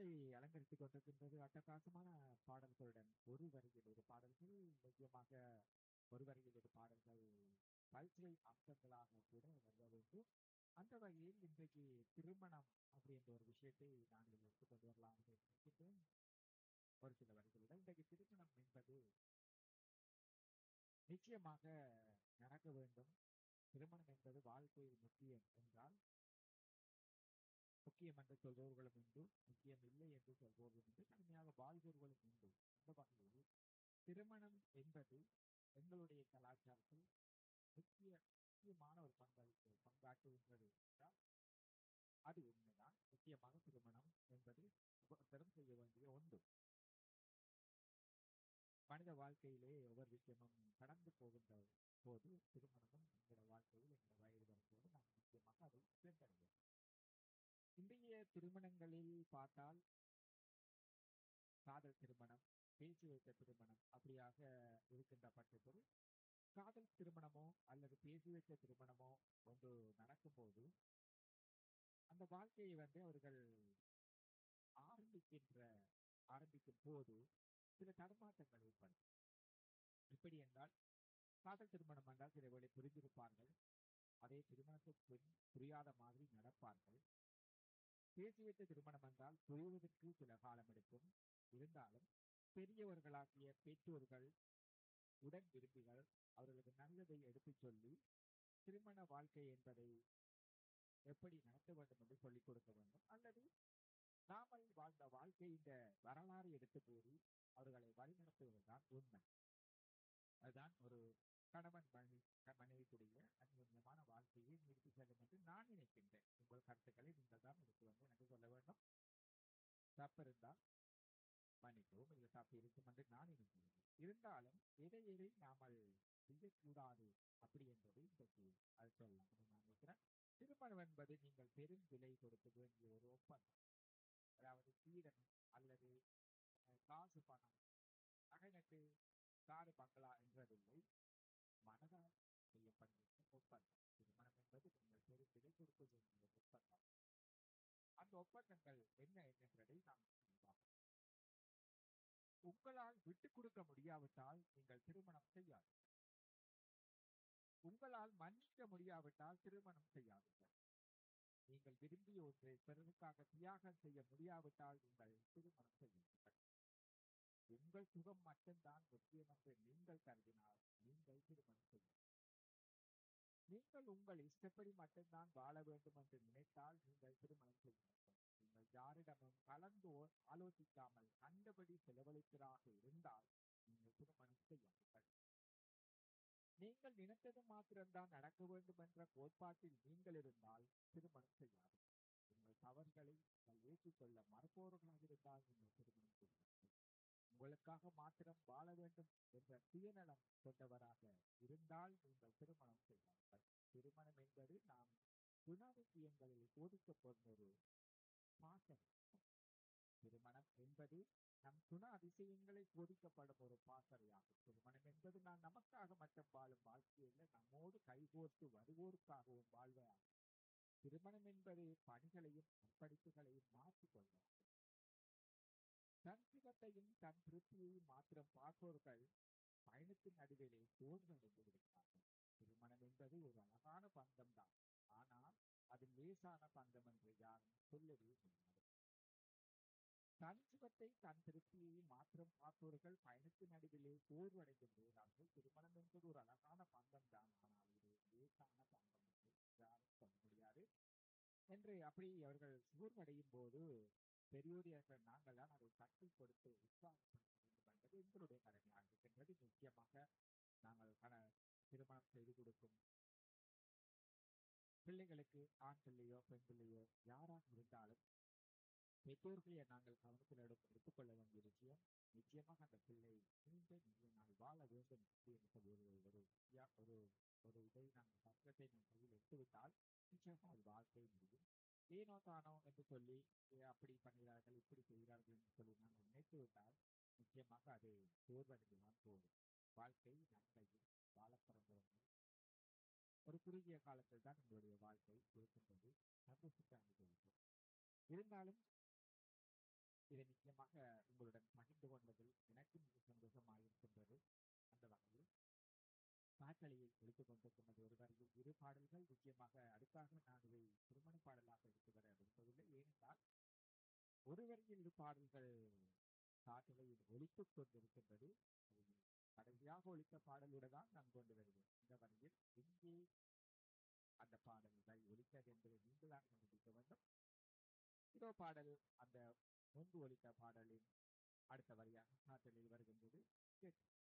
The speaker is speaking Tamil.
பாடலை அலங்கரித்துக் கொண்டிருக்கின்றது அட்டகாசமான பாடல்களுடன் ஒரு வரியில் ஒரு பாடல்கள் முக்கியமாக ஒரு வரியில் ஒரு பாடல்கள் பல்சுவை அம்சங்களாக கூட வருக வேண்டும் அந்த வகையில் இன்றைக்கு திருமணம் அப்படின்ற ஒரு விஷயத்தை நாங்கள் எடுத்துக்கொண்டு வரலாம் என்று நினைக்கின்றேன் ஒரு சில வரிகளுடன் இன்றைக்கு திருமணம் என்பது நிச்சயமாக நடக்க வேண்டும் திருமணம் என்பது வாழ்க்கையில் முக்கியம் என்றால் முக்கியம் என்று சொல்பவர்களும் உண்டு முக்கியம் இல்லை என்று சொல்பவர்களும் உண்டு கடுமையாக வாழ்பவர்களும் உண்டு அந்த வகையில் திருமணம் என்பது எங்களுடைய கலாச்சாரத்தில் முக்கிய முக்கியமான ஒரு பங்களிப்பு பங்காற்றுகின்றது என்றால் அது உண்மைதான் முக்கியமாக திருமணம் என்பது ஒவ்வொருத்தரும் செய்ய வேண்டிய ஒன்று மனித வாழ்க்கையிலே ஒவ்வொரு விஷயமும் கடந்து போகின்ற போது திருமணமும் எங்களோட வாழ்க்கையில் எங்களோட வயது வரும்போது நாம் முக்கியமாக அதை சென்றடைவோம் இன்றைய திருமணங்களில் பார்த்தால் காதல் திருமணம் பேச்சு வைத்த திருமணம் அப்படியாக இருக்கின்ற பட்சத்தில் காதல் திருமணமோ அல்லது பேசி வைத்த திருமணமோ ஒன்று நடக்கும்போது அந்த வாழ்க்கையை வந்து அவர்கள் ஆரம்பிக்கின்ற ஆரம்பிக்கும் போது சில தடுமாற்றங்கள் ஏற்படும் எப்படி என்றால் காதல் திருமணம் என்றால் சில வேளை புரிந்திருப்பார்கள் அதே திருமணத்தை புரியாத மாதிரி நடப்பார்கள் பேசி வைத்த திருமணம் என்றால் புரிவதற்கு சில காலம் எடுக்கும் இருந்தாலும் பெரியவர்களாகிய பெற்றோர்கள் உடன் விரும்பிகள் அவர்களுக்கு நல்லதை எடுத்துச் சொல்லி திருமண வாழ்க்கை என்பதை எப்படி நடத்த வேண்டும் என்று சொல்லிக் கொடுக்க வேண்டும் அல்லது நாமல் வாழ்ந்த வாழ்க்கை இந்த வரலாறு எடுத்து கூறி அவர்களை வழிநடத்துவதுதான் உண்மை அதுதான் ஒரு கணவன் மனைவி மனைவிக்குரிய அந்யோன்யமான வாழ்க்கையை நிறுத்தி செல்லும் என்று நான் நினைக்கின்றேன் உங்கள் கருத்துக்களை நீங்கள் தான் எடுத்து வந்து எனக்கு சொல்ல வேண்டும் தப்பு இருந்தால் மன்னிக்கவும் இல்லை தப்பு இருக்கும் என்று நான் நினைக்கிறேன் இருந்தாலும் எதை எதை நாமல் செய்யக்கூடாது அப்படி என்பதை இன்றைக்கு அது சொல்லலாம் நான் நினைக்கிறேன் திருமணம் என்பது நீங்கள் பெரும் விலை கொடுக்க வேண்டிய ஒரு ஒப்பந்தம் அதாவது சீதனம் அல்லது காசு பணம் நகைநட்டு காடு பங்களா என்றதில்லை மனதால் செய்யப்படுகின்ற ஒப்பந்தம் திருமணம் என்பது நீங்கள் பெரும் விலை கொடுக்க வேண்டிய ஒப்பந்தம் அந்த ஒப்பந்தங்கள் என்ன என்னன்றதை நாம் பார்ப்போம் உங்களால் விட்டுக் கொடுக்க முடியாவிட்டால் நீங்கள் திருமணம் செய்யாது உங்களால் மன்னிக்க முடியாவிட்டால் திருமணம் செய்யாதீர்கள் நீங்கள் விரும்பிய ஒன்றை பிறருக்காக தியாகம் செய்ய முடியாவிட்டால் நீங்கள் திருமணம் செய்யுங்கள் உங்கள் சுகம் மட்டும்தான் முக்கியம் என்று நீங்கள் கருதினால் நீங்கள் திருமணம் செய்யுங்கள் நீங்கள் உங்கள் இஷ்டப்படி மட்டும்தான் வாழ வேண்டும் என்று நினைத்தால் நீங்கள் திருமணம் செய்யுங்கள் நீங்கள் யாரிடமும் கலந்து ஆலோசிக்காமல் கண்டபடி செலவழிப்பதாக இருந்தால் நீங்கள் திருமணம் செய்யாதீர்கள் நீங்கள் நினைத்தது மாத்திரம்தான் நடக்க வேண்டும் என்ற கோட்பாட்டில் நீங்கள் இருந்தால் திருமணம் செய்யாது உங்கள் தவறுகளை நீங்கள் ஏற்றுக்கொள்ள மறுப்பவர்களாக இருந்தால் நீங்கள் திருமணம் செய்யாதீர்கள் உங்களுக்காக மாத்திரம் வாழ வேண்டும் என்ற சுயநலம் கொண்டவராக இருந்தால் நீங்கள் திருமணம் செய்யாதீர்கள் திருமணம் என்பது நாம் குணாதிசயங்களில் போதிக்கப்படும் ஒரு பாசம் திருமணம் என்பது நம் குண அதிசயங்களை போதிக்கப்படும் ஒரு பாசறையாகும் திருமணம் என்பது நான் நமக்காக மட்டும் வாழும் வாழ்க்கையில நம்மோடு கைகோர்த்து வருவோருக்காகவும் வாழ்வையாகும் திருமணம் என்பது பணிகளையும் அர்ப்பணிப்புகளையும் மாற்றிக்கொள்வார்கள் தன் சுகத்தையும் தன் திருப்தியையும் மாத்திரம் பார்ப்பவர்கள் பயணத்தின் நடுவிலே சோர்வடைந்து விடுகிறார்கள் திருமணம் என்பது ஒரு அழகான பந்தம் தான் ஆனால் அது லேசான பந்தம் என்று யாரும் சொல்லவே முடியாது தன் சுகத்தை தன் திருப்தியை மாத்திரம் பார்ப்பவர்கள் பயணத்தின் நடுவிலே சோர்வடைந்து விடுகிறார்கள் திருமணம் என்பது ஒரு அழகான பந்தம் தான் ஆனால் இது லேசான பந்தம் என்று யாரும் சொல்ல முடியாது என்று அப்படி அவர்கள் சோர்வடையும் போது பெரியோரியாக நாங்கள் தான் அதை தட்டி கொடுத்து உற்சாகப்படுத்த வேண்டும் என்பது எங்களுடைய கடமையாக இருக்கின்றது நிச்சயமாக நாங்கள் பல திருமணம் செய்து கொடுக்கும் பிள்ளைகளுக்கு ஆண் பிள்ளையோ பெண் பிள்ளையோ யாராக இருந்தாலும் பெற்றோர்களை நாங்கள் கவனத்தில் எடுத்து எடுத்துக்கொள்ள வேண்டிய விஷயம் நிச்சயமாக அந்த பிள்ளை நீண்ட நிறைய நாள் வாழ வேண்டும் என்ற ஒரு ஒரு ஒரு ஒரு இதை நாங்கள் பக்கத்தை நம் கையில் எடுத்துவிட்டால் நிச்சயமாக அது வாழ்க்கை முடியும் ஏனோ தானோ என்று சொல்லி அப்படி பண்ணுகிறார்கள் இப்படி செய்கிறார்கள் என்று சொல்லி நாங்கள் நினைத்து விட்டால் நிச்சயமாக அது சோர்வடைந்துதான் போகும் வாழ்க்கை நன்மையில் வாழ பிறந்தவர்கள் ஒரு குறுகிய காலத்தில் தான் உங்களுடைய வாழ்க்கை இருக்கின்றது சந்தோஷத்தை அனுபவிக்கும் இருந்தாலும் இதை நிச்சயமாக உங்களுடன் பகிர்ந்து கொண்டதில் எனக்கு மிக சந்தோஷமாக இருக்கின்றது அந்த வகையில் பாட்டலியை எடுத்துக் கொண்டிருக்கின்றது ஒரு வரையில் இரு பாடல்கள் நிச்சயமாக அடுக்காக நான் இதை திருமண பாடலாக எடுத்து வர விரும்பவில்லை ஏனென்றால் ஒரு வரியில் இரு பாடல்கள் காற்றலையில் ஒலித்துக் கொண்டிருக்கின்றது கடைசியாக ஒழித்த பாடலோடு தான் நான் கொண்டு வருவேன் இந்த வரையில் எங்கே அந்த பாடல்கள் ஒழித்தது என்பதை நீங்கள் தான் கண்டுபிடிக்க வேண்டும் இதோ பாடல் அந்த முன்பு ஒழித்த பாடலின் அடுத்த வரியாக காற்றலில் வருகின்றது கேட்போம்